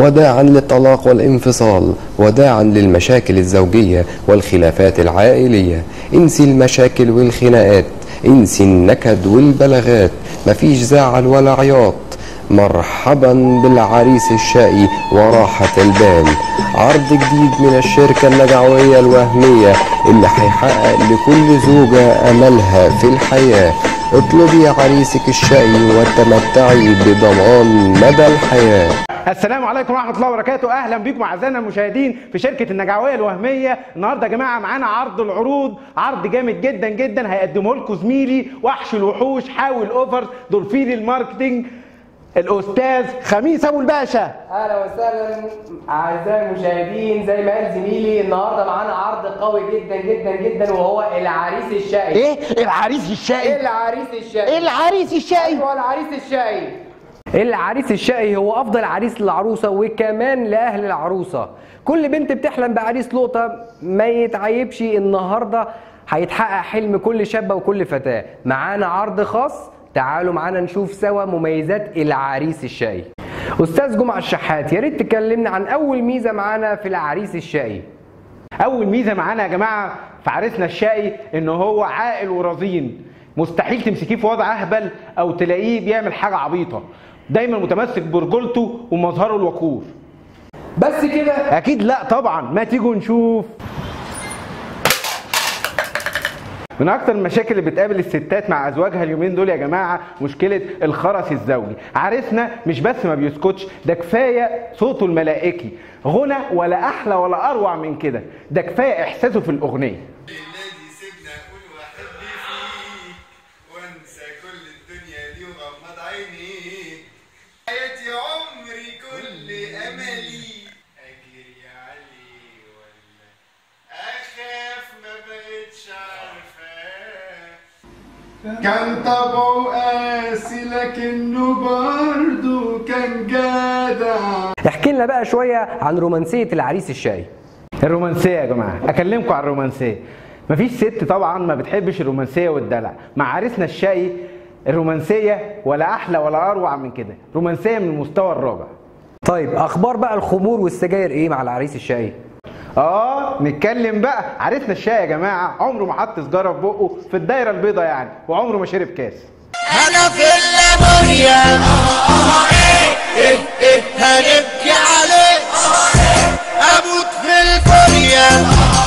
وداعا للطلاق والانفصال وداعا للمشاكل الزوجية والخلافات العائلية انسي المشاكل والخناقات انسي النكد والبلاغات مفيش زعل ولا عياط مرحبا بالعريس الشقي وراحة البال عرض جديد من الشركة النجعوية الوهمية اللي هيحقق لكل زوجة أملها في الحياة اطلبي عريسك الشقي وتمتعي بضمان مدى الحياة السلام عليكم ورحمه الله وبركاته اهلا بيكم اعزائنا المشاهدين في شركه النجعويه الوهميه النهارده يا جماعه معانا عرض العروض عرض جامد جدا جدا هيقدمه لكم زميلي وحش الوحوش حاول اوفر دولفين الماركتنج الاستاذ خميس ابو الباشا اهلا وسهلا اعزائي المشاهدين زي ما قال زميلي النهارده معانا عرض قوي جدا جدا جدا وهو العريس الشقي ايه العريس الشقي العريس الشقي العريس الشقي ايوه العريس الشقي العريس الشقي هو افضل عريس للعروسه وكمان لاهل العروسه كل بنت بتحلم بعريس لقطه ما يتعيبش النهارده هيتحقق حلم كل شابه وكل فتاه معانا عرض خاص تعالوا معانا نشوف سوا مميزات العريس الشقي استاذ جمعه الشحات يا ريت تكلمنا عن اول ميزه معانا في العريس الشقي اول ميزه معانا يا جماعه في عريسنا الشقي ان هو عاقل ورزين مستحيل تمسكيه في وضع اهبل او تلاقيه بيعمل حاجه عبيطه دايما متمسك برجولته ومظهره الوقور بس كده اكيد لا طبعا ما تيجوا نشوف من اكتر المشاكل اللي بتقابل الستات مع ازواجها اليومين دول يا جماعه مشكله الخرس الزوجي عريسنا مش بس ما بيسكتش ده كفايه صوته الملائكي غنى ولا احلى ولا اروع من كده ده كفايه احساسه في الاغنيه الذي سيبنا اقول واحبني فيك وانسى كل الدنيا دي وغمض عيني حياتي عمري كل املي اجري عليه ولا اخاف ما بقتش عارفاه كان طبعه قاسي لكنه برضه كان جدع احكي لنا بقى شويه عن رومانسيه العريس الشقي الرومانسيه يا جماعه اكلمكم عن الرومانسيه مفيش ست طبعا ما بتحبش الرومانسيه والدلع مع عريسنا الشقي الرومانسيه ولا احلى ولا اروع من كده رومانسيه من المستوى الرابع طيب اخبار بقى الخمور والسجاير ايه مع العريس الشقي اه نتكلم بقى عريسنا الشاي يا جماعه عمره ما حط سجاره في بقه في الدايره البيضاء يعني وعمره ما شرب كاس انا في الليمونيا ايه ايه هنبكي عليه اموت في الكوريا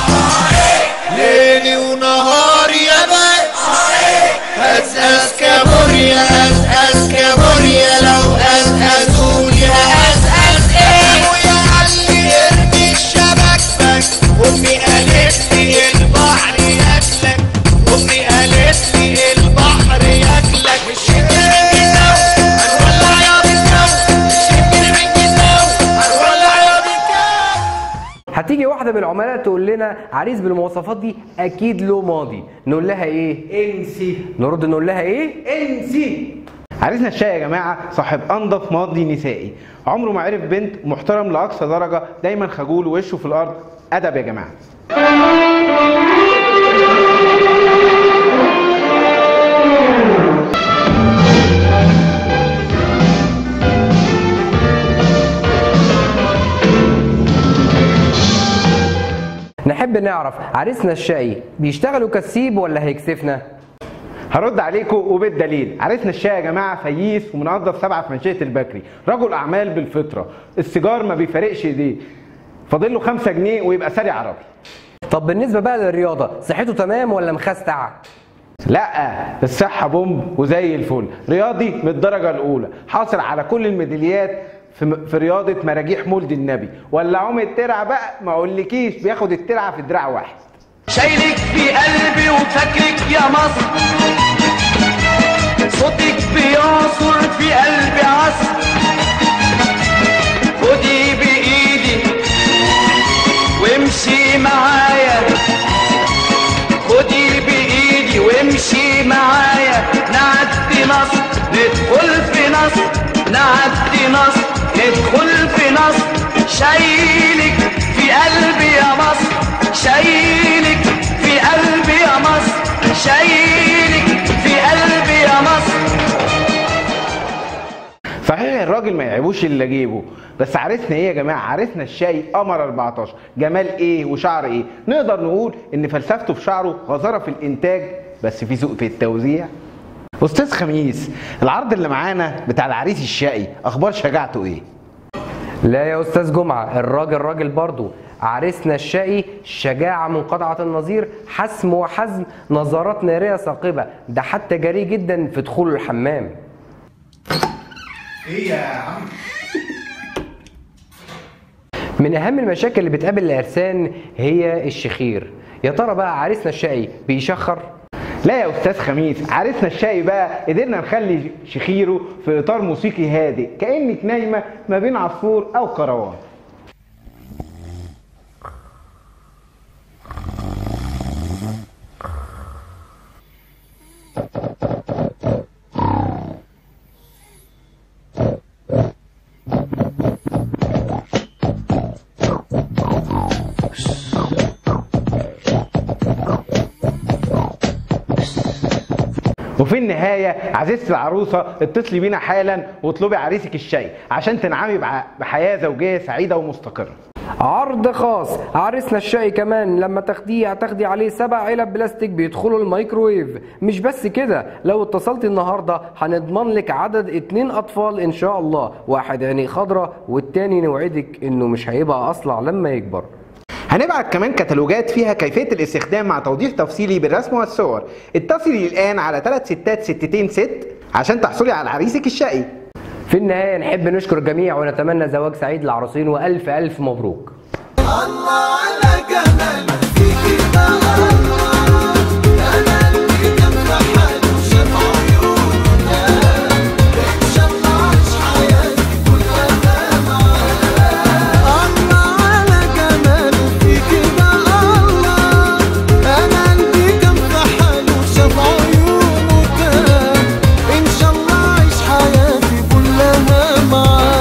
ليلي ونهاري يا بس اساس كابوريا اساس كابوريا لو اساسوني هاساس ايه ويا علي ارمي الشبك امي قالت لي البحر ياكلك امي قالت لي البحر ياكلك مش يمكن هنولع يا بالكو مش يمكن هنولع يا بالكو هتيجي واحده من العملاء تقول لنا عريس بالمواصفات دي اكيد له ماضي نقول لها ايه انسي نرد نقول لها ايه انسي عريسنا الشاي يا جماعه صاحب انضف ماضي نسائي عمره ما عرف بنت محترم لاقصى درجه دايما خجول ووشه في الارض ادب يا جماعه نحب نعرف عريسنا الشقي بيشتغلوا كسيب ولا هيكسفنا هرد عليكم وبالدليل عريسنا الشاي يا جماعه فييس ومن انضف سبعه في منشيه البكري رجل اعمال بالفطره السيجار ما بيفارقش ايديه فاضل له 5 جنيه ويبقى ساري عربي طب بالنسبه بقى للرياضه صحته تمام ولا مخستع لا الصحة بومب وزي الفل رياضي من الدرجة الأولى حاصل على كل الميداليات في, في رياضة مراجيح مولد النبي ولعوم الترعة بقى ما أقولكيش بياخد الترعة في دراع واحد شايلك في قلبي وفاكرك يا مصر صوتك بيعصر في قلبي عصر خدي بإيدي وامشي معايا خدي بإيدي وامشي معايا نعدي مصر ندخل في نصر نعدي مصر ندخل في نصر شايلك في قلبي يا مصر شايلك في قلبي يا مصر شايلك في قلبي يا مصر صحيح صحيح الراجل ما يعيبوش اللي جيبه بس عريسنا ايه يا جماعه عريسنا الشقي قمر 14 جمال ايه وشعر ايه نقدر نقول ان فلسفته في شعره غزاره في الانتاج بس في ذوق في التوزيع استاذ خميس العرض اللي معانا بتاع العريس الشقي اخبار شجاعته ايه لا يا استاذ جمعه الراجل راجل برضو عريسنا الشقي شجاعة منقطعة النظير حسم وحزم نظرات نارية ثاقبة ده حتى جريء جدا في دخول الحمام ايه يا عم من اهم المشاكل اللي بتقابل العرسان هي الشخير يا ترى بقى عريسنا الشقي بيشخر لا يا استاذ خميس عريسنا الشقي بقى قدرنا نخلي شخيره في اطار موسيقي هادئ كانك نايمه ما بين عصفور او كروان وفي النهاية عزيزتي العروسة اتصلي بينا حالا واطلبي عريسك الشقي عشان تنعمي بع- بحياة زوجية سعيدة ومستقرة عرض خاص عريسنا الشقي كمان لما تاخديه هتاخدي عليه سبع علب بلاستيك بيدخلوا الميكروويف مش بس كده لو اتصلتي النهارده هنضمن لك عدد اتنين اطفال ان شاء الله واحد عينيه خضرة والتاني نوعدك انه مش هيبقى اصلع لما يكبر هنبعت كمان كتالوجات فيها كيفية الاستخدام مع توضيح تفصيلي بالرسم والصور اتصلي الآن على 3 ستات ستتين ست عشان تحصلي على عريسك الشقي في النهاية نحب نشكر الجميع ونتمنى زواج سعيد للعروسين وألف ألف مبروك الله على جمال فيكي بقى الله انا اللي كان في حاله شاف عيوننا ان شاء الله عايش حياتي كلها معاه الله على جمال فيكي بقى الله انا اللي كان في حاله شاف عيونه كان ان شاء الله عايش حياتي كلها معاه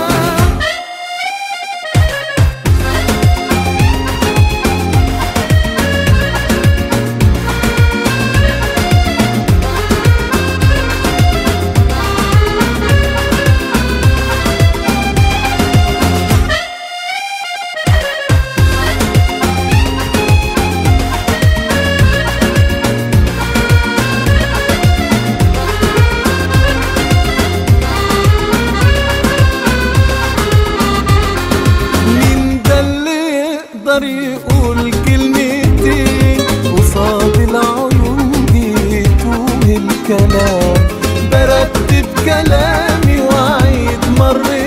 مين ده اللي يقدر يقول كلمتين قصاد العيون دي يتوه الكلام برتب كلامي واعيد مرتين